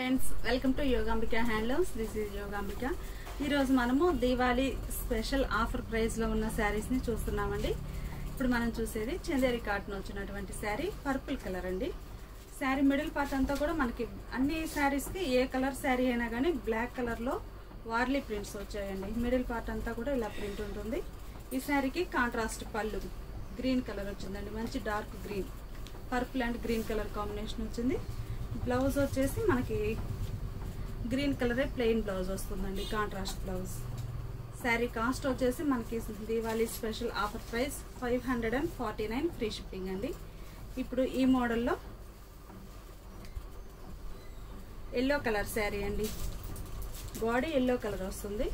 friends welcome to Yogambika handlooms this is Yogambika ఈరోజు మనము Diwali special offer ప్రైస్లో ఉన్న శారీస్ని చూస్తున్నామండి ఇప్పుడు మనం చూసేది చందేరి కాటన్ వచ్చినటువంటి శారీ పర్పుల్ కలర్ అండి శారీ మిడిల్ పార్ట్ అంతా కూడా మనకి అన్ని శారీస్కి ఏ కలర్ శారీ అయినా కానీ బ్లాక్ కలర్లో వార్లీ ప్రింట్స్ వచ్చాయండి మిడిల్ పార్ట్ అంతా కూడా ఇలా ప్రింట్ ఉంటుంది ఈ శారీకి కాంట్రాస్ట్ పళ్ళు గ్రీన్ కలర్ వచ్చిందండి మంచి dark green purple and green colour combination వచ్చింది బ్లౌజ్ వచ్చేసి మనకి గ్రీన్ కలరే ప్లెయిన్ బ్లౌజ్ వస్తుందండి కాంట్రాస్ట్ బ్లౌజ్ శారీ కాస్ట్ వచ్చేసి మనకి Diwali special offer price five hundred and forty nine free shipping అండి ఇప్పుడు ఈ మోడల్లో ఎల్లో కలర్ శారీ అండి బాడీ ఎల్లో కలర్ వస్తుంది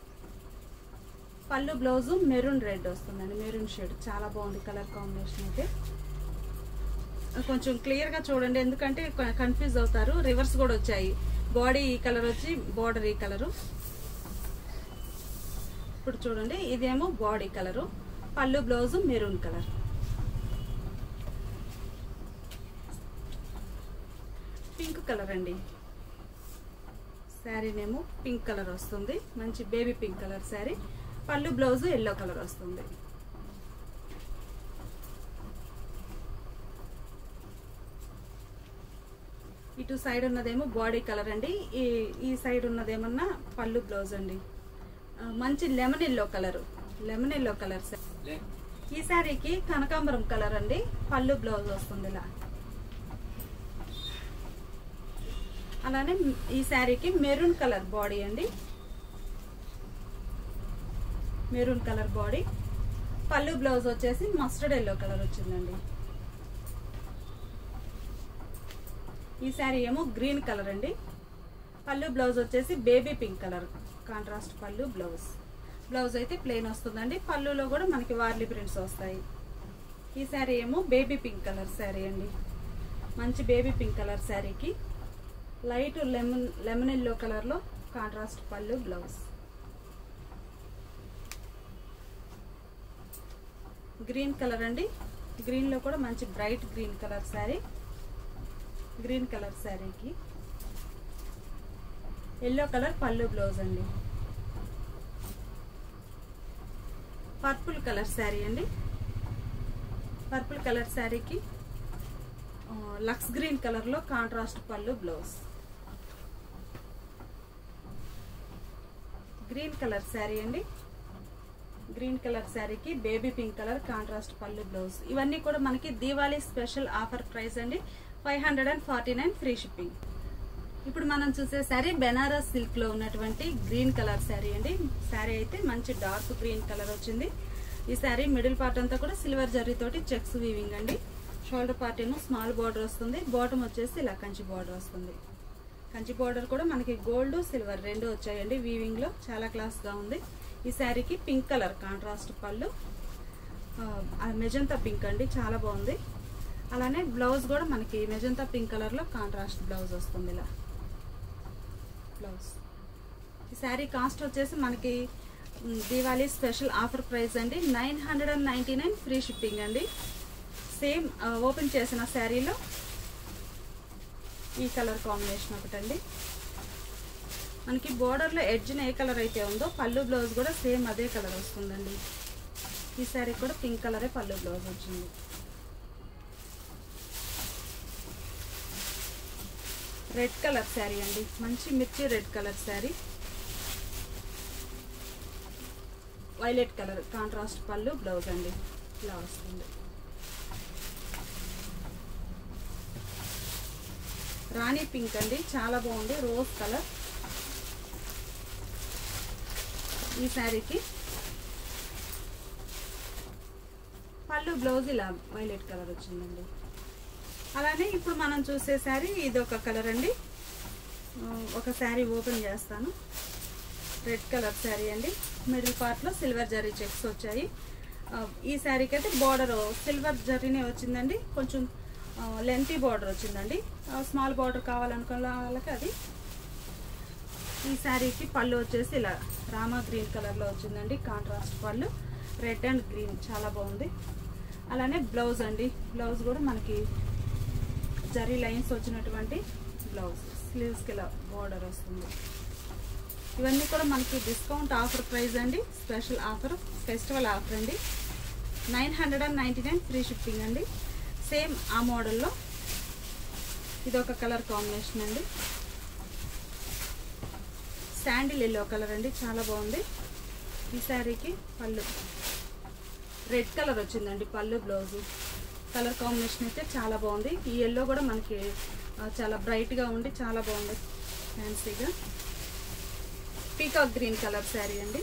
పళ్ళు బ్లౌజు మెరూన్ రెడ్ వస్తుందండి మెరూన్ షేడ్ చాలా బాగుంది కలర్ కాంబినేషన్ అయితే కొంచెం క్లియర్గా చూడండి ఎందుకంటే కన్ఫ్యూజ్ అవుతారు రివర్స్ కూడా వచ్చాయి బాడీ ఈ కలర్ వచ్చి బార్డర్ ఈ కలరు ఇప్పుడు చూడండి ఇదేమో బాడీ కలరు పళ్ళు blouse maroon colour pink colour అండి శారీనేమో పింక్ కలర్ వస్తుంది మంచి బేబీ పింక్ కలర్ శారీ పళ్ళు బ్లౌజ్ ఎల్లో కలర్ వస్తుంది ఇటు సైడ్ ఉన్నదేమో బాడీ కలర్ అండి ఈ ఈ సైడ్ ఉన్నదేమన్నా పళ్ళు బ్లౌజ్ అండి ఆ, మంచి lemon yellow colour lemon yellow colour ఈ శారీకి కనకాంబరం కలర్ అండి పళ్ళు బ్లౌజ్ వస్తుంది ఇలా అలానే ఈ శారీకి మెరూన్ కలర్ బాడీ అండి మెరూన్ కలర్ బాడీ పళ్ళు బ్లౌజ్ వచ్చేసి మస్టర్డ్ ఎల్లో కలర్ వచ్చిందండి ఈ శారీ ఏమో గ్రీన్ కలర్ అండి పళ్ళు బ్లౌజ్ వచ్చేసి బేబీ పింక్ కలర్ కాంట్రాస్ట్ పళ్ళు బ్లౌజ్ బ్లౌజ్ అయితే ప్లెయిన్ వస్తుందండి పళ్ళులో కూడా మనకి వార్లీ ప్రింట్స్ వస్తాయి ఈ శారీ ఏమో బేబీ పింక్ కలర్ శారీ అండి మంచి బేబీ పింక్ కలర్ శారీకి లైట్ లెమన్ లెమన్ ఎల్లో కలర్లో కాంట్రాస్ట్ పళ్ళు బ్లౌజ్ గ్రీన్ కలర్ అండి గ్రీన్లో కూడా మంచి bright green colour sari green colour శారీకి ఎల్లో కలర్ పళ్ళు బ్లౌజ్ అండి పర్పుల్ కలర్ శారీ అండి పర్పుల్ కలర్ శారీకి ఆ, లక్స్ గ్రీన్ కలర్లో కాంట్రాస్ట్ పళ్ళు బ్లౌజ్ గ్రీన్ కలర్ శారీ అండి గ్రీన్ కలర్ శారీకి బేబీ పింక్ కలర్ కాంట్రాస్ట్ పళ్ళు బ్లౌజ్ ఇవన్నీ కూడా మనకి దీవాళీ స్పెషల్ ఆఫర్ ప్రైస్ అండి five hundred and forty nine free shipping ఇప్పుడు మనం చూసే శారీ బెనారస్ సిల్క్ లో ఉన్నటువంటి గ్రీన్ కలర్ శారీ అండి శారీ అయితే మంచి డార్క్ గ్రీన్ కలర్ వచ్చింది ఈ శారీ మిడిల్ పార్ట్ అంతా కూడా సిల్వర్ జరీ తోటి చెక్స్ వీవింగ్ అండి షోల్డర్ పార్ట్ ఏమో స్మాల్ బార్డర్ వస్తుంది బాటమ్ వచ్చేసి ఇలా కంచి బార్డర్ వస్తుంది కంచి బార్డర్ కూడా మనకి గోల్డ్ సిల్వర్ రెండు వచ్చాయండి వీవింగ్ లో చాలా క్లాస్ గా ఉంది ఈ శారీకి పింక్ కలర్ కాంట్రాస్ట్ పళ్ళు ఆ, మెజంతా పింక్ అండి చాలా బాగుంది అలానే బ్లౌజ్ కూడా మనకి మెజంతా పింక్ కలర్ లో కాంట్రాస్ట్ బ్లౌజ్ వస్తుంది ఇలా బ్లౌజ్ ఈ శారీ కాస్ట్ వచ్చేసి మనకి మ్, దీవాళీ స్పెషల్ ఆఫర్ ప్రైస్ అండి nine hundred and ninety nine free shipping అండి సేమ్ ఓపెన్ చేసిన శారీలో ఈ కలర్ కాంబినేషన్ ఒకటండి మనకి బోర్డర్లో ఎడ్జ్న ఏ కలర్ అయితే ఉందో పళ్ళు బ్లౌజ్ కూడా సేమ్ అదే కలర్ వస్తుందండి ఈ శారీ కూడా పింక్ కలరే పళ్ళు బ్లౌజ్ వచ్చింది రెడ్ కలర్ శారీ అండి మంచి మిర్చి red colour sari violet colour contrast పళ్ళు బ్లౌజ్ అండి ఇలా వస్తుంది రాణి పింక్ అండి చాలా బాగుంది రోజ్ కలర్ ఈ శారీకి పళ్ళు బ్లౌజ్ ఇలా వైలెట్ కలర్ వచ్చిందండి అలానే ఇప్పుడు మనం చూసే శారీ ఇది ఒక కలర్ అండి ఆ, ఒక శారీ ఓపెన్ చేస్తాను రెడ్ కలర్ శారీ అండి మిడిల్ పార్ట్లో సిల్వర్ జరీ చెక్స్ వచ్చాయి ఆ, ఈ శారీకి అయితే బార్డర్ సిల్వర్ జరీనే వచ్చిందండి కొంచెం లెంతీ బార్డర్ వచ్చిందండి స్మాల్ బార్డర్ కావాలనుకున్న వాళ్ళకి అది ఈ శారీకి పళ్ళు వచ్చేసి ఇలా రామా గ్రీన్ కలర్లో వచ్చిందండి కాంట్రాస్ట్ పళ్ళు రెడ్ అండ్ గ్రీన్ చాలా బాగుంది అలానే బ్లౌజ్ అండి బ్లౌజ్ కూడా మనకి జరీ లైన్స్ వచ్చినటువంటి బ్లౌజెస్ స్లీవ్స్కి ఇలా బార్డర్ వస్తుంది ఇవన్నీ కూడా మనకి డిస్కౌంట్ ఆఫర్ ప్రైస్ అండి స్పెషల్ ఆఫర్ ఫెస్టివల్ ఆఫర్ అండి nine hundred and ninety nine free shipping అండి సేమ్ ఆ మోడల్లో ఇది ఒక కలర్ కాంబినేషన్ అండి శాండిల్ ఎల్లో కలర్ అండి చాలా బాగుంది ఈ శారీకి పళ్ళు రెడ్ కలర్ వచ్చిందండి పళ్ళు బ్లౌజు కలర్ కాంబినేషన్ అయితే చాలా బాగుంది ఈ ఎల్లో కూడా మనకి ఆ, చాలా బ్రైట్గా ఉండి చాలా బాగుంది ఫ్యాన్సీగా పీకాక్ గ్రీన్ కలర్ శారీ అండి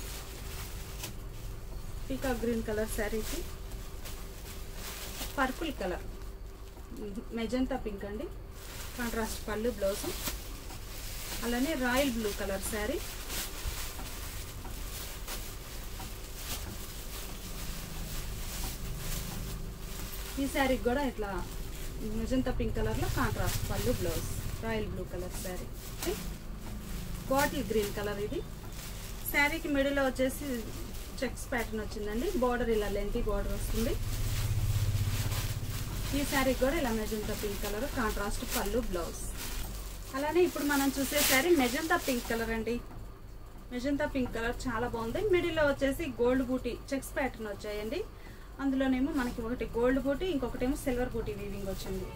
పీకాక్ గ్రీన్ కలర్ శారీకి పర్పుల్ కలర్ మెజంతా పింక్ అండి కాంట్రాస్ట్ పళ్ళు బ్లౌజు అలానే రాయల్ బ్లూ కలర్ శారీ ఈ శారీకి కూడా ఇట్లా మెజంతా పింక్ కలర్లో కాంట్రాస్ట్ పళ్ళు blouse royal blue colour sari bottle green colour ఇది శారీకి మిడిల్లో వచ్చేసి చెక్స్ ప్యాటర్న్ వచ్చిందండి బార్డర్ ఇలా లెంతీ బార్డర్ వస్తుంది ఈ శారీకి కూడా ఇలా మెజంతా పింక్ కలర్ కాంట్రాస్ట్ పళ్ళు బ్లౌజ్ అలానే ఇప్పుడు మనం చూసే శారీ మెజంతా పింక్ కలర్ అండి మెజంతా పింక్ కలర్ చాలా బాగుంది మిడిల్లో వచ్చేసి గోల్డ్ బూటీ చెక్స్ ప్యాటర్న్ వచ్చాయండి అందులోనేమో మనకి ఒకటి గోల్డ్ బూటీ ఇంకొకటేమో సిల్వర్ బూటీ వీవింగ్ వచ్చింది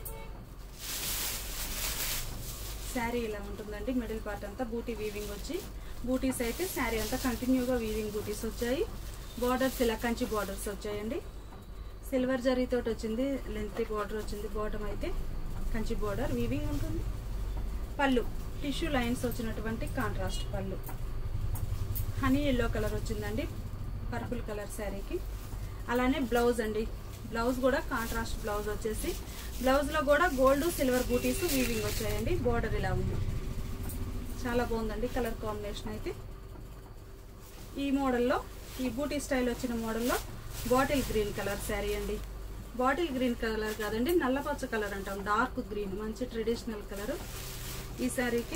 శారీ ఇలా ఉంటుందండి మిడిల్ పార్ట్ అంతా బూటీ వీవింగ్ వచ్చి బూటీస్ అయితే శారీ అంతా కంటిన్యూగా వీవింగ్ బూటీస్ వచ్చాయి బార్డర్స్ ఇలా కంచి బార్డర్స్ వచ్చాయండి సిల్వర్ జరీతోటి వచ్చింది లెంత్ బార్డర్ వచ్చింది బాటమ్ అయితే కంచి బార్డర్ వీవింగ్ ఉంటుంది పళ్ళు టిష్యూ లైన్స్ వచ్చినటువంటి కాంట్రాస్ట్ పళ్ళు హనీ ఎల్లో కలర్ వచ్చిందండి పర్పుల్ కలర్ శారీకి అలానే బ్లౌజ్ అండి బ్లౌజ్ కూడా కాంట్రాస్ట్ బ్లౌజ్ వచ్చేసి బ్లౌజ్లో కూడా గోల్డ్ సిల్వర్ బూటీస్ వీవింగ్ వచ్చాయండి బోర్డర్ ఇలా ఉంది చాలా బాగుందండి కలర్ కాంబినేషన్ అయితే ఈ మోడల్లో ఈ బూటీ స్టైల్ వచ్చిన మోడల్లో బాటిల్ గ్రీన్ కలర్ శారీ అండి బాటిల్ గ్రీన్ కలర్ కాదండి నల్లపచ్చ కలర్ అంటాం డార్క్ గ్రీన్ మంచి ట్రెడిషనల్ కలర్ ఈ శారీకి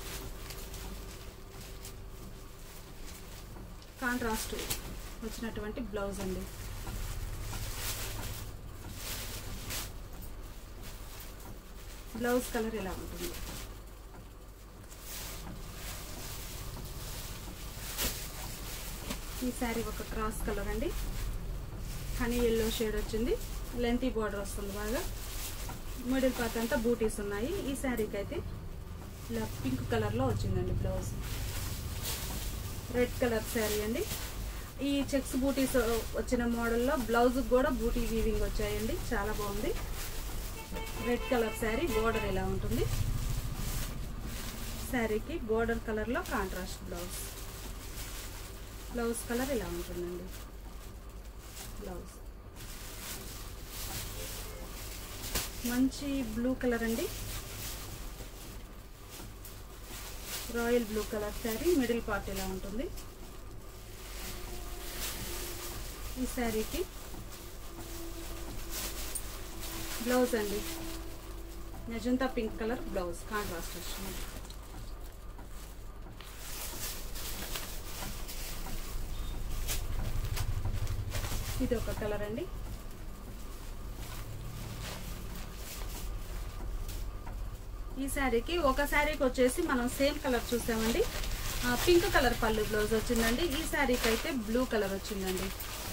కాంట్రాస్ట్ వచ్చినటువంటి బ్లౌజ్ అండి బ్లౌజ్ కలర్ ఇలా ఉంటుంది ఈ శారీ ఒక క్రాస్ కలర్ అండి హనీ ఎల్లో షేడ్ వచ్చింది లెంతీ బార్డర్ వస్తుంది బాగా మిడిల్ పార్ట్ అంతా బూటీస్ ఉన్నాయి ఈ శారీకి అయితే ఇలా పింక్ కలర్లో వచ్చిందండి బ్లౌజ్ రెడ్ కలర్ శారీ అండి ఈ చెక్స్ బూటీస్ వచ్చిన మోడల్లో బ్లౌజ్ కూడా బూటీ వీవింగ్ వచ్చాయండి చాలా బాగుంది రెడ్ కలర్ శారీ బోర్డర్ ఇలా ఉంటుంది శారీకి బోర్డర్ కలర్లో కాంట్రాస్ట్ బ్లౌజ్ బ్లౌజ్ కలర్ ఇలా ఉంటుందండి బ్లౌజ్ మంచి బ్లూ కలర్ అండి royal blue colour sari middle part ఇలా ఉంటుంది ఈ శారీకి బ్లౌజ్ అండి magenta pink colour blouse contrast వచ్చింది ఇది ఒక కలర్ అండి ఈ శారీకి ఒక శారీకి వచ్చేసి మనం సేమ్ కలర్ చూసామండి ఆ, పింక్ కలర్ పళ్ళు బ్లౌజ్ వచ్చిందండి ఈ శారీకి అయితే బ్లూ కలర్ వచ్చిందండి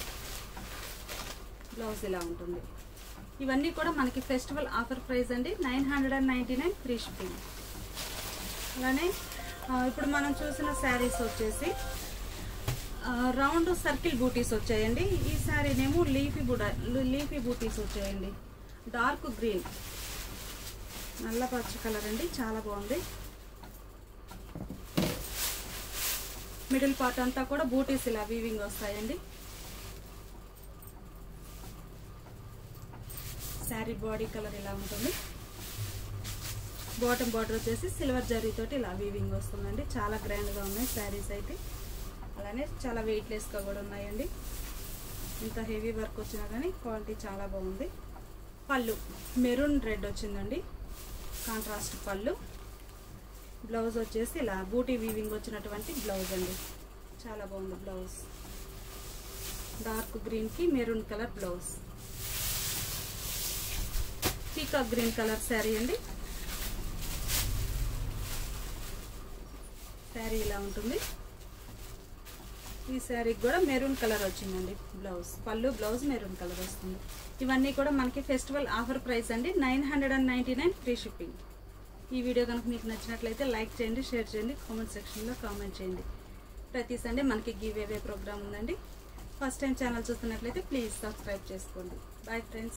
బ్లౌజ్ ఇలా ఉంటుంది ఇవన్నీ కూడా మనకి ఫెస్టివల్ ఆఫర్ ప్రైస్ అండి nine hundred and ninety nine free shipping అలానే ఆ, ఇప్పుడు మనం చూసిన శారీస్ వచ్చేసి ఆ, రౌండ్ సర్కిల్ బూటీస్ వచ్చాయండి ఈ శారీనేమో లీఫీ బుడ లీఫీ బూటీస్ వచ్చాయండి డార్క్ గ్రీన్ నల్ల పచ్చ కలర్ అండి చాలా బాగుంది మిడిల్ పార్ట్ అంతా కూడా బూటీస్ ఇలా వీవింగ్ వస్తాయండి శారీ బాడీ కలర్ ఇలా ఉంటుంది బాటమ్ బార్డర్ వచ్చేసి సిల్వర్ జరీ తోటి ఇలా వీవింగ్ వస్తుందండి చాలా గ్రాండ్గా ఉన్నాయి శారీస్ అయితే అలానే చాలా వెయిట్లెస్గా కూడా ఉన్నాయండి ఇంత హెవీ వర్క్ వచ్చినా కానీ క్వాలిటీ చాలా బాగుంది పళ్ళు మెరూన్ రెడ్ వచ్చిందండి కాంట్రాస్ట్ పళ్ళు బ్లౌజ్ వచ్చేసి ఇలా బూటీ వీవింగ్ వచ్చినటువంటి బ్లౌజ్ అండి చాలా బాగుంది బ్లౌజ్ డార్క్ గ్రీన్కి maroon colour blouse peacock green colour sari అండి శారీ ఇలా ఉంటుంది ఈ శారీకి కూడా మెరూన్ కలర్ వచ్చిందండి బ్లౌజ్ పళ్ళు బ్లౌజ్ మెరూన్ కలర్ వస్తుంది ఇవన్నీ కూడా మనకి ఫెస్టివల్ ఆఫర్ ప్రైస్ అండి nine hundred and ninety nine free shipping ఈ వీడియో కనుక మీకు నచ్చినట్లయితే లైక్ చేయండి షేర్ చేయండి కామెంట్ సెక్షన్లో కామెంట్ చేయండి ప్రతి సండే మనకి గివ్ అవే ప్రోగ్రామ్ ఉందండి ఫస్ట్ టైం ఛానల్ చూస్తున్నట్లయితే ప్లీజ్ సబ్స్క్రైబ్ చేసుకోండి బాయ్ ఫ్రెండ్స్